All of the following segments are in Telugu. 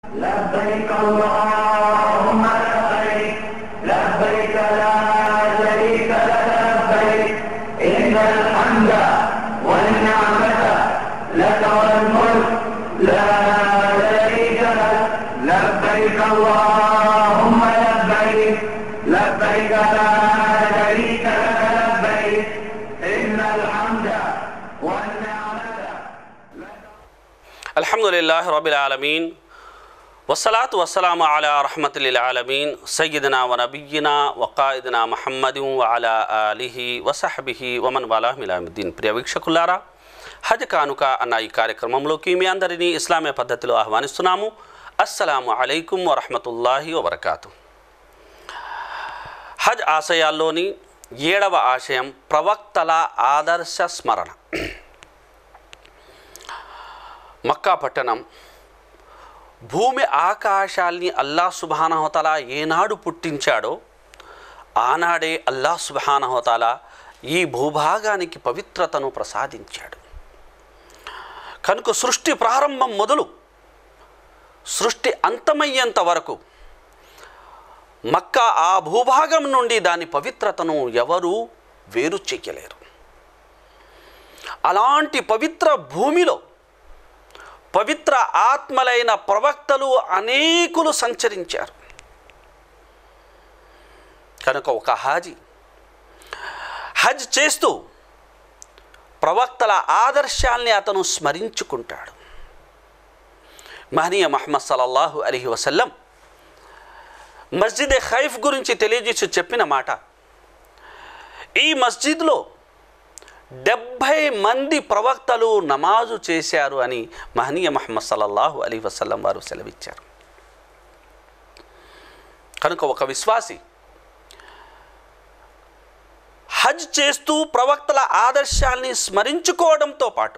لبيك اللهم لبيك لبيك لا شريك لك لبيك إن الحمد والنعمة لك والملك لا شريك لك لبيك اللهم لبيك لبيك لا شريك لك لبيك إن الحمد والنعمة لك అల్హమ్దుల్లాహ్ రబిల్ ఆలమీన్ వసలాతు వసలాము అలా రహమతుల్లిల్ ఆలమీన్ సయ్యిదనా వ నబియ్యినా వకాయిదనా మహమ్మదిన్ వ అలా అలిహి వసహబిహి వమన్ వాలా మిలాముద్దీన్ ప్రియ వీక్షకులారా హజ్ కానుక అన్న ఈ కార్యక్రమంలోకి మీ అందరినీ ఇస్లామీయ పద్ధతిలో ఆహ్వానిస్తున్నాము అస్సలాము అలైకుం వరహమతుల్లాహి వబర్కాతు హజ్ ఆశయాల్లోని ఏడవ ఆశయం ప్రవక్తల ఆదర్శ స్మరణ మక్కా పట్టణం భూమి ఆకాశాల్ని అల్లా సుబానహోతల ఏనాడు పుట్టించాడో ఆనాడే అల్లా సుబానహోతల ఈ భూభాగానికి పవిత్రతను ప్రసాదించాడు కనుక సృష్టి ప్రారంభం మొదలు సృష్టి అంతమయ్యేంత వరకు మక్కా ఆ భూభాగం నుండి దాని పవిత్రతను ఎవరూ వేరు చెయ్యలేరు అలాంటి పవిత్ర భూమిలో పవిత్ర ఆత్మలైన ప్రవక్తలు అనేకులు సంచరించారు కనుక ఒక హాజీ హజ్ చేస్తూ ప్రవక్తల ఆదర్శాల్ని అతను స్మరించుకుంటాడు మహనీయ మహమ్మద్ సల్లల్లాహు అలీ వసల్లం మస్జిద్ ఖైఫ్ గురించి తెలియజేసి చెప్పిన మాట ఈ మస్జిద్లో డెబ్భై మంది ప్రవక్తలు నమాజు చేశారు అని మహనీయ మహమ్మద్ సల్లల్లాహు అలీ వసల్లం వారు సెలవిచ్చారు కనుక ఒక విశ్వాసి హజ్ చేస్తూ ప్రవక్తల ఆదర్శాల్ని స్మరించుకోవడంతో పాటు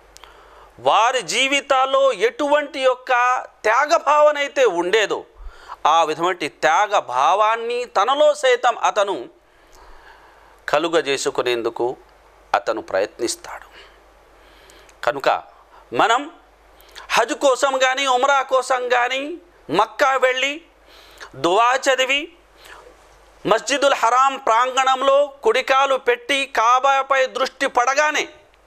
వారి జీవితాల్లో ఎటువంటి యొక్క త్యాగ భావన అయితే ఉండేదో ఆ విధమైన త్యాగ భావాన్ని తనలో సైతం అతను కలుగజేసుకునేందుకు అతను ప్రయత్నిస్తాడు కనుక మనం హజ్ కోసం కానీ ఉమ్రా కోసం కానీ మక్కా వెళ్ళి దువా చదివి మస్జిదుల్ హరాం ప్రాంగణంలో కుడికాలు పెట్టి కాబాపై దృష్టి పడగానే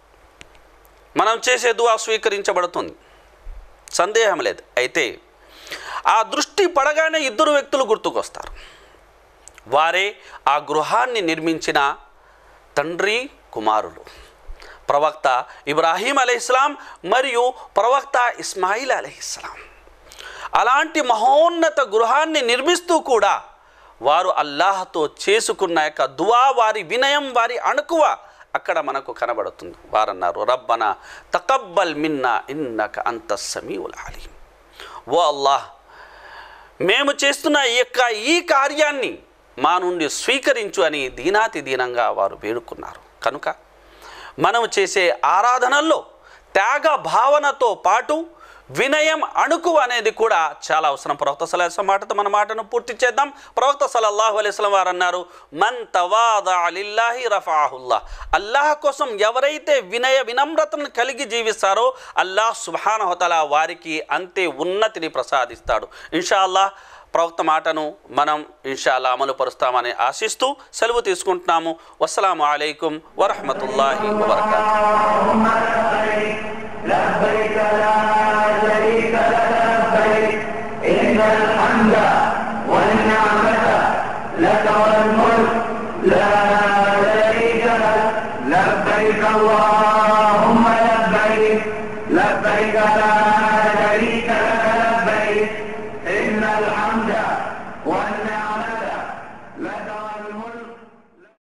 మనం చేసే దువా స్వీకరించబడుతుంది సందేహం లేదు అయితే ఆ దృష్టి పడగానే ఇద్దరు వ్యక్తులు గుర్తుకొస్తారు వారే ఆ గృహాన్ని నిర్మించిన తండ్రి కుమారులు ప్రవక్త ఇబ్రాహీం అలైహిస్లాం మరియు ప్రవక్త ఇస్మాయిల్ అలైహిస్లాం అలాంటి మహోన్నత గృహాన్ని నిర్మిస్తూ కూడా వారు అల్లాహతో చేసుకున్న యొక్క దువా వారి వినయం వారి అణుకువ అక్కడ మనకు కనబడుతుంది వారన్నారు రబ్బన తకబ్బల్ మిన్నా ఇన్నక అంత సమీవుల్ అలీం ఓ అల్లాహ్ మేము చేస్తున్న ఈ యొక్క ఈ కార్యాన్ని మా నుండి స్వీకరించు అని దీనాతి దీనంగా వారు వేడుకున్నారు కనుక మనం చేసే ఆరాధనల్లో త్యాగ భావనతో పాటు వినయం అణుకు అనేది కూడా చాలా అవసరం ప్రవక్త సలహా మాటతో మన మాటను పూర్తి చేద్దాం ప్రవక్త సలల్లాహు అలైస్లం వారు అన్నారు మన్ తవాదా అలిల్లాహి రఫాహుల్లా అల్లాహ్ కోసం ఎవరైతే వినయ వినమ్రతను కలిగి జీవిస్తారో అల్లాహ్ సుబానహతల వారికి అంతే ఉన్నతిని ప్రసాదిస్తాడు ఇన్షా అల్లాహ్ ప్రవక్త మాటను మనం ఇన్షాల్లా అమలు పరుస్తామని ఆశిస్తూ సెలవు తీసుకుంటున్నాము వస్సలాము అలైకుం వరహమతుల్లాహి వబర్కాతు لبيك لا شريك لك لبيك إن الحمد والنعمة لك والملك لا شريك لك لبيك اللهم لبيك لبيك لا شريك لك لبيك إن الحمد